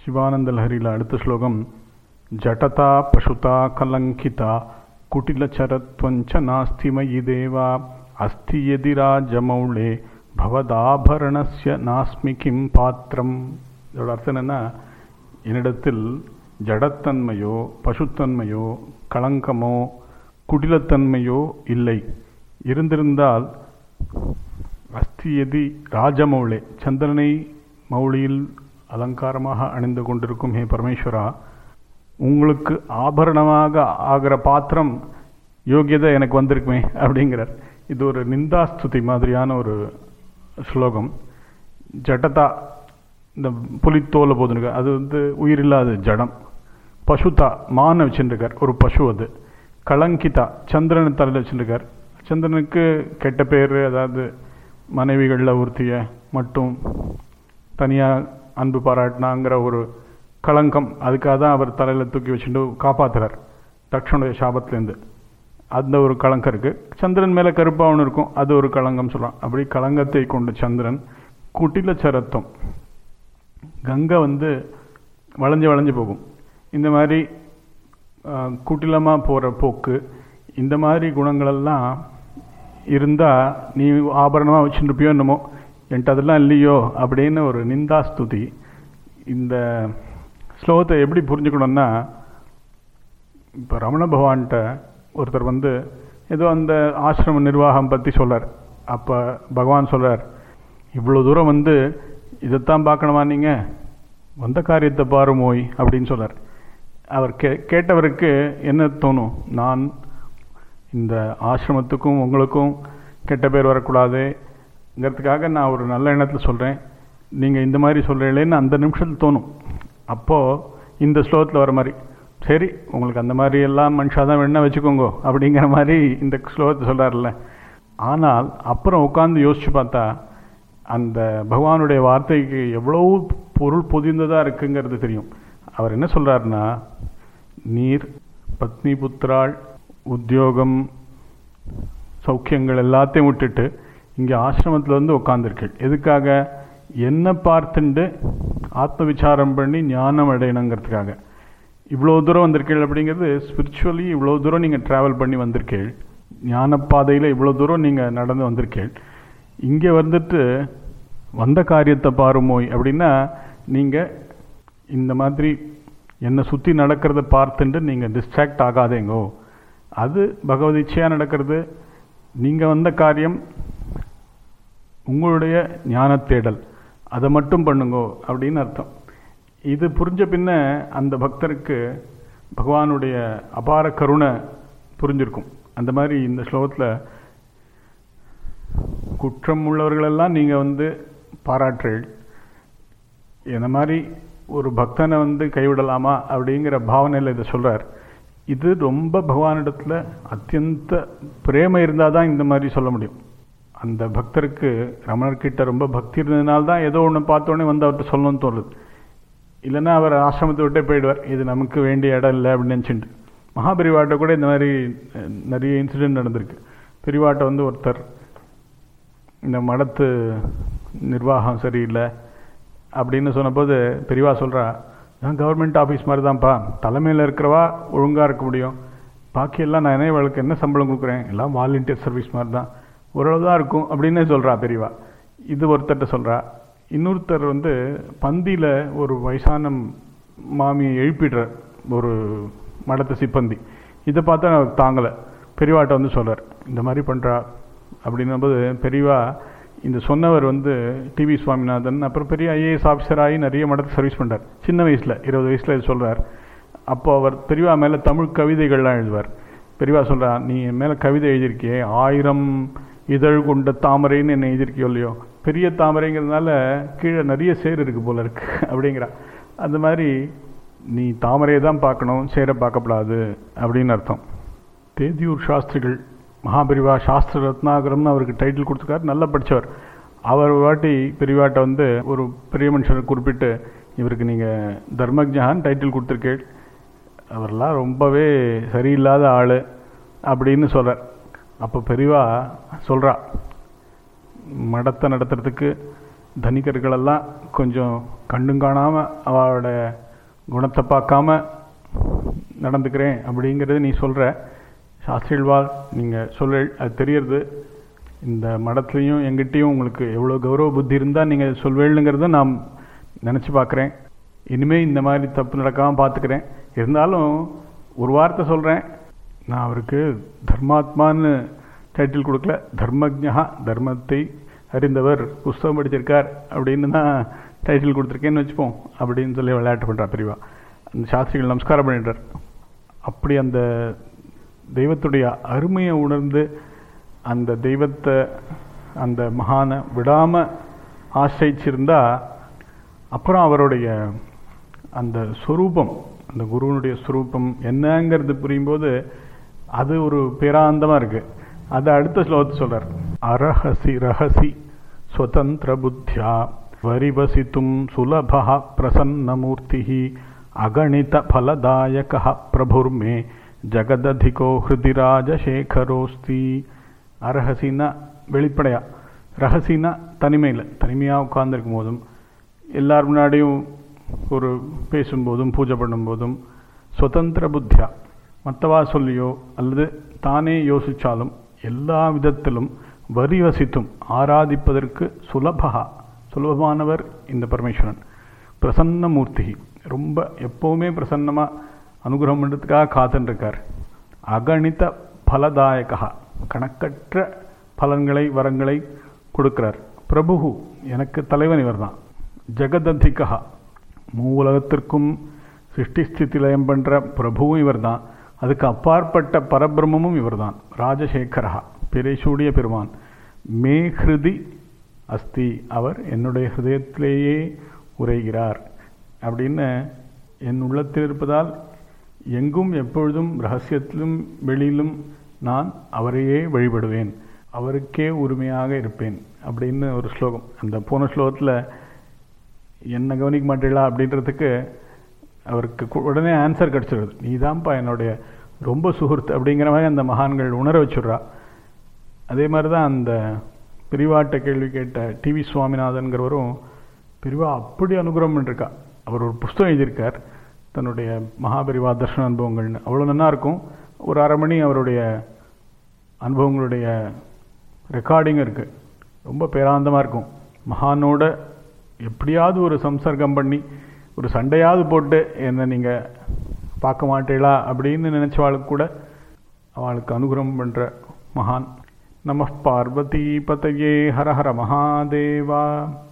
சிவானந்த லஹரியில் அடுத்த ஸ்லோகம் ஜடதா பசுதா கலங்கிதா குட்டிலச்சரத்வஞ்ச நாஸ்தி மயி தேவா அஸ்தி எதிராஜமௌளே பவதாபரணஸ்ய நாஸ்மி கிம் பாத்திரம் இதோட அர்த்தம் என்னன்னா என்னிடத்தில் ஜடத்தன்மையோ பசுத்தன்மையோ களங்கமோ குடிலத்தன்மையோ இல்லை இருந்திருந்தால் அஸ்தி எதி ராஜமௌளே சந்திரனை மௌளியில் அலங்காரமாக அணிந்து கொண்டிருக்கும் ஹே பரமேஸ்வரா உங்களுக்கு ஆபரணமாக ஆகிற பாத்திரம் யோகியதை எனக்கு வந்திருக்குமே அப்படிங்கிறார் இது ஒரு நிந்தாஸ்துதி மாதிரியான ஒரு ஸ்லோகம் ஜடதா இந்த புலித்தோலை போதுனுங்க அது வந்து உயிரில்லாத ஜடம் பசுதா மான வச்சுருக்கார் ஒரு பசு அது கலங்கிதா சந்திரன் தலையில் வச்சுருக்கார் சந்திரனுக்கு கெட்ட பேர் அதாவது மனைவிகளில் ஒருத்திய மட்டும் தனியாக அன்பு பாராட்டினாங்கிற ஒரு களங்கம் அதுக்காக தான் அவர் தலையில் தூக்கி வச்சுட்டு காப்பாற்றுறார் தக்ஷனுடைய சாபத்துலேருந்து அந்த ஒரு களங்கம் இருக்குது சந்திரன் மேலே கருப்பாக ஒன்று இருக்கும் அது ஒரு களங்கம் சொல்லலாம் அப்படி களங்கத்தை கொண்ட சந்திரன் குட்டில சரத்தம் கங்கை வந்து வளைஞ்சு வளைஞ்சு போகும் இந்த மாதிரி குட்டிலமாக போகிற போக்கு இந்த மாதிரி குணங்களெல்லாம் இருந்தால் நீ ஆபரணமாக வச்சுருப்பியோ என்னமோ என்கிட்ட அதெல்லாம் இல்லையோ அப்படின்னு ஒரு நிந்தாஸ்துதி இந்த ஸ்லோகத்தை எப்படி புரிஞ்சுக்கணும்னா இப்போ ரமண பகவான்கிட்ட ஒருத்தர் வந்து ஏதோ அந்த ஆசிரம நிர்வாகம் பற்றி சொல்கிறார் அப்போ பகவான் சொல்கிறார் இவ்வளோ தூரம் வந்து இதைத்தான் பார்க்கணுமா நீங்கள் வந்த காரியத்தை பாருமோய் அப்படின்னு சொல்கிறார் அவர் கே கேட்டவருக்கு என்ன தோணும் நான் இந்த ஆசிரமத்துக்கும் உங்களுக்கும் கெட்ட பேர் வரக்கூடாதுங்கிறதுக்காக நான் ஒரு நல்ல எண்ணத்தில் சொல்கிறேன் நீங்கள் இந்த மாதிரி சொல்கிறீங்களேன்னு அந்த நிமிஷத்தில் தோணும் அப்போது இந்த ஸ்லோகத்தில் வர மாதிரி சரி உங்களுக்கு அந்த மாதிரி எல்லாம் மனுஷாக தான் வேணா வச்சுக்கோங்க அப்படிங்கிற மாதிரி இந்த ஸ்லோகத்தை சொல்கிறார்ல ஆனால் அப்புறம் உட்காந்து யோசித்து பார்த்தா அந்த பகவானுடைய வார்த்தைக்கு எவ்வளோ பொருள் பொதிந்ததாக இருக்குங்கிறது தெரியும் அவர் என்ன சொல்கிறாருன்னா நீர் பத்னி புத்திராள் உத்தியோகம் சௌக்கியங்கள் எல்லாத்தையும் விட்டுட்டு இங்கே ஆசிரமத்தில் வந்து உட்காந்துருக்கீள் எதுக்காக என்ன பார்த்துண்டு ஆத்ம விசாரம் பண்ணி ஞானம் அடையணுங்கிறதுக்காக இவ்வளோ தூரம் வந்திருக்கீள் அப்படிங்கிறது ஸ்பிரிச்சுவலி இவ்வளோ தூரம் நீங்கள் ட்ராவல் பண்ணி வந்திருக்கீள் ஞான பாதையில் இவ்வளோ தூரம் நீங்கள் நடந்து வந்திருக்கீள் இங்கே வந்துட்டு வந்த காரியத்தை பாருமோய் அப்படின்னா நீங்கள் இந்த மாதிரி என்னை சுற்றி நடக்கிறத பார்த்துட்டு நீங்கள் டிஸ்ட்ராக்ட் ஆகாதேங்கோ அது பகவதிச்சையாக நடக்கிறது நீங்கள் வந்த காரியம் உங்களுடைய ஞான தேடல் அதை மட்டும் பண்ணுங்கோ அப்படின்னு அர்த்தம் இது புரிஞ்ச பின்ன அந்த பக்தருக்கு பகவானுடைய அபார கருணை புரிஞ்சிருக்கும் அந்த மாதிரி இந்த ஸ்லோகத்தில் குற்றம் உள்ளவர்களெல்லாம் நீங்கள் வந்து பாராட்டுறீள் இந்த மாதிரி ஒரு பக்தனை வந்து கைவிடலாமா அப்படிங்கிற பாவனையில் இதை சொல்கிறார் இது ரொம்ப பகவானிடத்தில் அத்தியந்த பிரேம இருந்தால் தான் இந்த மாதிரி சொல்ல முடியும் அந்த பக்தருக்கு ரமணர்கிட்ட ரொம்ப பக்தி இருந்ததுனால தான் ஏதோ ஒன்று பார்த்தோன்னே வந்து அவர்கிட்ட சொல்லணும்னு தோணுது இல்லைன்னா அவர் ஆசிரமத்தை விட்டே போயிடுவார் இது நமக்கு வேண்டிய இடம் இல்லை அப்படின்னு நினச்சிட்டு மகாபெரிவாட்ட கூட இந்த மாதிரி நிறைய இன்சிடென்ட் நடந்திருக்கு பெரிவாட்டை வந்து ஒருத்தர் இந்த மடத்து நிர்வாகம் சரியில்லை அப்படின்னு சொன்னபோது பெரியவா சொல்கிறா நான் கவர்மெண்ட் ஆஃபீஸ் மாதிரி தான்ப்பா தலைமையில் இருக்கிறவா ஒழுங்காக இருக்க முடியும் பாக்கியெல்லாம் நான் என்ன இவளுக்கு என்ன சம்பளம் கொடுக்குறேன் எல்லாம் வாலண்டியர் சர்வீஸ் மாதிரி தான் ஓரளவு தான் இருக்கும் அப்படின்னு சொல்கிறா பெரியவா இது ஒருத்தர்கிட்ட சொல்கிறா இன்னொருத்தர் வந்து பந்தியில் ஒரு வயசான மாமியை எழுப்பிடுற ஒரு மடத்து சிப்பந்தி இதை பார்த்தா எனக்கு தாங்கலை பெரியவாட்ட வந்து சொல்கிறார் இந்த மாதிரி பண்ணுறா அப்படின்னும்போது பெரியவா இந்த சொன்னவர் வந்து டிவி சுவாமிநாதன் அப்புறம் பெரிய ஐஏஎஸ் ஆஃபீஸர் ஆகி நிறைய மடத்தை சர்வீஸ் பண்ணுறார் சின்ன வயசில் இருபது வயசில் இது சொல்கிறார் அப்போ அவர் பெரியவா மேலே தமிழ் கவிதைகள்லாம் எழுதுவார் பெரியவா சொல்கிறா நீ என் மேலே கவிதை எழுதியிருக்கியே ஆயிரம் இதழ் கொண்ட தாமரைன்னு என்ன எழுதியிருக்கியோ இல்லையோ பெரிய தாமரைங்கிறதுனால கீழே நிறைய சேர் இருக்குது போல இருக்கு அப்படிங்கிறா அந்த மாதிரி நீ தாமரையை தான் பார்க்கணும் சேரை பார்க்கப்படாது அப்படின்னு அர்த்தம் தேதியூர் சாஸ்திரிகள் மகாபெரிவா சாஸ்திர ரத்னாகரம்னு அவருக்கு டைட்டில் கொடுத்துருக்காரு நல்லா படித்தவர் அவர் வாட்டி பெரியவாட்டை வந்து ஒரு பெரிய மனுஷரை குறிப்பிட்டு இவருக்கு நீங்கள் தர்மஜான் டைட்டில் கொடுத்துருக்கேள் அவரெல்லாம் ரொம்பவே சரியில்லாத ஆள் அப்படின்னு சொல்கிறார் அப்போ பெரியவா சொல்கிறா மடத்தை நடத்துறதுக்கு தனிகர்களெல்லாம் கொஞ்சம் கண்ணும் காணாமல் அவளோட குணத்தை பார்க்காம நடந்துக்கிறேன் அப்படிங்கிறது நீ சொல்கிற சாஸ்திரிவால் நீங்கள் சொல்ல அது தெரியறது இந்த மடத்துலையும் எங்கிட்டையும் உங்களுக்கு எவ்வளோ கௌரவ புத்தி இருந்தால் நீங்கள் சொல்வேளுங்கிறத நான் நினச்சி பார்க்குறேன் இனிமேல் இந்த மாதிரி தப்பு நடக்காமல் பார்த்துக்கிறேன் இருந்தாலும் ஒரு வார்த்தை சொல்கிறேன் நான் அவருக்கு தர்மாத்மான்னு டைட்டில் கொடுக்கல தர்மஜா தர்மத்தை அறிந்தவர் புஸ்தகம் படிச்சிருக்கார் அப்படின்னு தான் டைட்டில் கொடுத்துருக்கேன்னு வச்சுப்போம் அப்படின்னு சொல்லி விளையாட்டு பண்ணுறா பிரிவா அந்த சாஸ்திரிகள் நமஸ்காரம் பண்ணிட்டார் அப்படி அந்த தெய்வத்துடைய அருமையை உணர்ந்து அந்த தெய்வத்தை அந்த மகானை விடாமல் ஆசிரிச்சிருந்தா அப்புறம் அவருடைய அந்த ஸ்வரூபம் அந்த குருவனுடைய ஸ்வரூபம் என்னங்கிறது புரியும்போது அது ஒரு பேராந்தமாக இருக்குது அதை அடுத்த ஸ்லோகத்தை சொல்கிறார் அரஹசி ரஹசி ஸ்வதந்திர புத்தியா வரிவசித்தும் சுலப பிரசன்னமூர்த்தி அகணித ஃபலதாயக பிரபுர்மே ஜகததிகோ ஹிருதி ராஜசேகரோஸ்தி அரஹசின்னா வெளிப்படையா ரகசினா தனிமையில் தனிமையாக உட்கார்ந்துருக்கும் போதும் எல்லார் முன்னாடியும் ஒரு பேசும்போதும் பூஜை பண்ணும்போதும் சுதந்திர புத்தியா மற்றவா சொல்லியோ அல்லது தானே யோசித்தாலும் எல்லா விதத்திலும் வரி வசித்தும் ஆராதிப்பதற்கு சுலபகா சுலபமானவர் இந்த பரமேஸ்வரன் பிரசன்ன மூர்த்தி ரொம்ப எப்போவுமே பிரசன்னமாக அனுகிரகம் பண்ணுறதுக்காக காத்துருக்கார் அகணித பலதாயகா கணக்கற்ற பலன்களை வரங்களை கொடுக்கிறார் பிரபு எனக்கு தலைவன் இவர் தான் ஜெகததிகா மூலகத்திற்கும் சிருஷ்டி ஸ்திதி லயம் பண்ணுற பிரபுவும் இவர் தான் அதுக்கு அப்பாற்பட்ட பரபிரமும் இவர் தான் ராஜசேகரா பிறைசூடிய பெருமான் மே ஹிருதி அஸ்தி அவர் என்னுடைய ஹிருதயத்திலேயே உரைகிறார் அப்படின்னு என் உள்ளத்தில் இருப்பதால் எங்கும் எப்பொழுதும் ரகசியத்திலும் வெளியிலும் நான் அவரையே வழிபடுவேன் அவருக்கே உரிமையாக இருப்பேன் அப்படின்னு ஒரு ஸ்லோகம் அந்த போன ஸ்லோகத்தில் என்ன கவனிக்க மாட்டீங்களா அப்படின்றதுக்கு அவருக்கு உடனே ஆன்சர் கிடச்சிருது நீ தான்ப்பா என்னுடைய ரொம்ப சுகൃத் அப்படிங்கிற மாதிரி அந்த மகான்கள் உணர வச்சுட்றா அதே மாதிரி தான் அந்த பிரிவாட்ட கேள்வி கேட்ட டிவி சுவாமிநாதன்கிறவரும் பிரிவா அப்படி அனுகிரகம் பண்ணிருக்கா அவர் ஒரு புஸ்தகம் எழுதியிருக்கார் தன்னுடைய மகாபரிவா தர்ஷன அனுபவங்கள்னு அவ்வளோ நல்லா இருக்கும் ஒரு அரை மணி அவருடைய அனுபவங்களுடைய ரெக்கார்டிங் இருக்குது ரொம்ப பேராந்தமாக இருக்கும் மகானோட எப்படியாவது ஒரு சம்சர்க்கம் பண்ணி ஒரு சண்டையாவது போட்டு என்னை நீங்கள் பார்க்க மாட்டீங்களா அப்படின்னு நினச்சவாளுக்கு கூட அவளுக்கு அனுகிரகம் பண்ணுற மகான் நம பார்வதி பதையே ஹர ஹர மகாதேவா